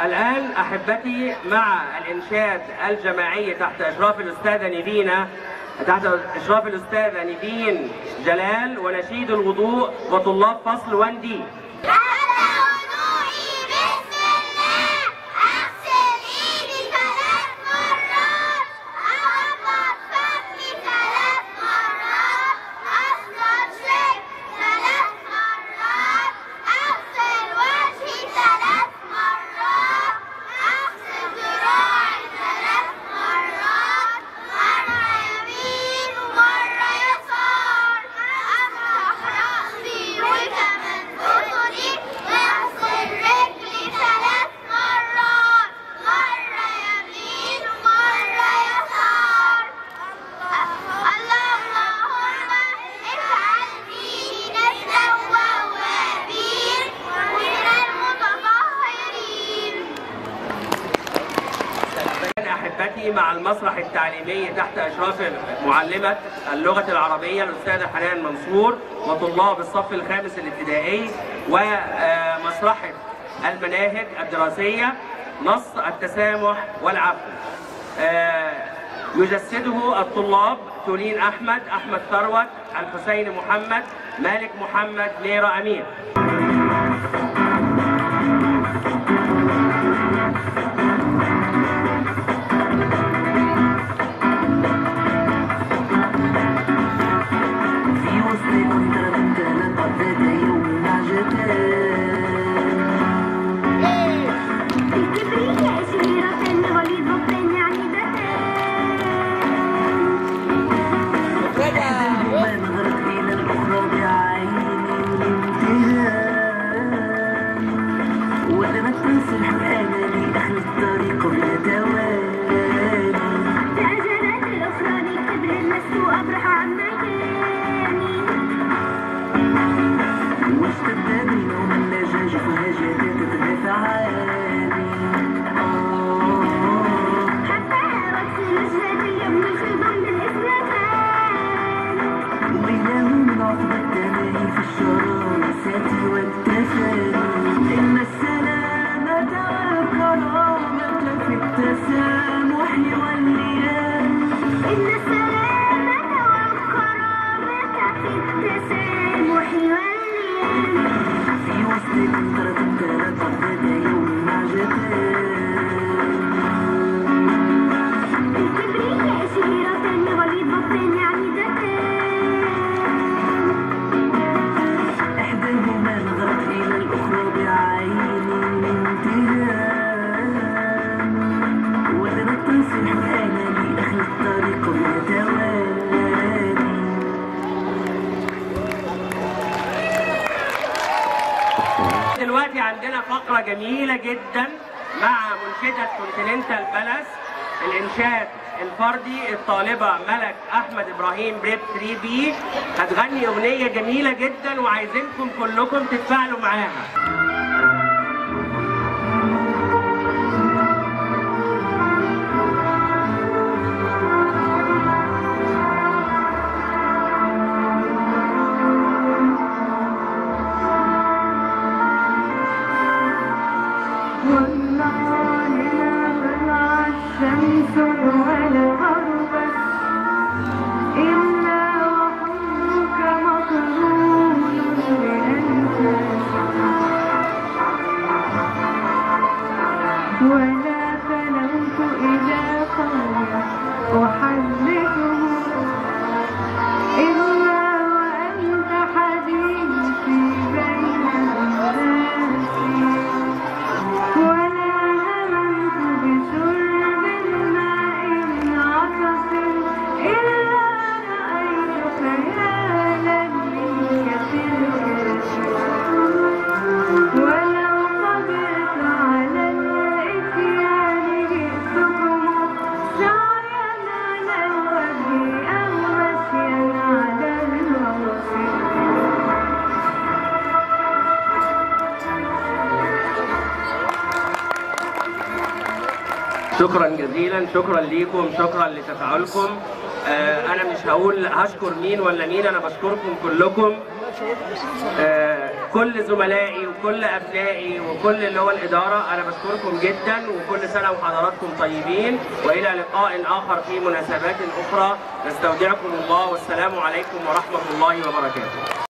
الآن أحبتي مع الإنشاد الجماعي تحت إشراف الأستاذة نيفينا تحت إشراف الأستاذة نيفين جلال ونشيد الوضوء وطلاب فصل 1 دي أبدأ وضوئي بسم الله أغسل إيدي ثلاث مرات أغمض فمي ثلاث مرات أسكر شك ثلاث مرات أغسل وجهي ثلاث مرات أغسل ذراعي ثلاث مرات مرة يمين ومرة يسار أمسح رأسي وكمان أذني وأغسل رجلي ثلاث مرات مرة يمين ومرة يسار اللهم اجعلني من التوابين ومن المتطهرين الآن أحبتي مع المسرح التعليمي تحت إشراف معلمة اللغة العربية الأستاذة حنان منصور وطلاب الصف الخامس الابتدائي ومسرحة المناهج الدراسية نص التسامح والعفو آه، يجسده الطلاب تولين أحمد أحمد ثروت الحسين محمد مالك محمد ميرا أمين في وسط منطقة امتلأت ذات يوم عجتان الكبرياء شهيرتان غليظتان عنيدتان إحداهما نظرت إلى الأخرى بعين الامتهان ولمت تنسلح الآمال أخذ الطريق بلا توالي تأجلت الأخرى لكبر لست أبرح عن مكاني واشتد بينهم اللجاج فهجت تتدافعان آه حتى وجه وجهتي يبني في ضمن الإسلافان وبينهم العقبة التماري في الشراسة والتفاني إن السلامة والكرامة في التسامح والليان إن السلامة والكرامة في التسامح واللين في وسط منطرة كانت ذات يوم عجبان الكبرياء شهيرتان غليظتان عنيدتان إحداهما نظرت إلى الأخرى بعين الامتهان ولمت تنسلح الآمال أخذ الطريق بلا توالي دلوقتي عندنا فقرة جميلة جدا مع منشدة كونتيننتال بالاس الإنشاد الفردي الطالبة ملك أحمد إبراهيم بريب 3 بي هتغني أغنية جميلة جدا وعايزينكم كلكم تتفاعلوا معاها والله لا طلع الشمس ولا غربت إلا وحبك مقرون بأنفاسك ولا تلوت إلى قوم أحدثهم إلا وأنت حديثي بين الناس ولا هممت بشرب الماء من عطش إلا رأيت خيالا منك في الكاس ولو قدرت على الإتيان جئتكم سعيا على الوجه أو مشيا على الروس شكرا جزيلا شكرا ليكم شكرا لتفاعلكم آه انا مش هقول هشكر مين ولا مين انا بشكركم كلكم آه كل زملائي وكل ابنائي وكل اللي هو الاداره انا بشكركم جدا وكل سنه وحضراتكم طيبين والى لقاء اخر في مناسبات اخرى نستودعكم الله والسلام عليكم ورحمه الله وبركاته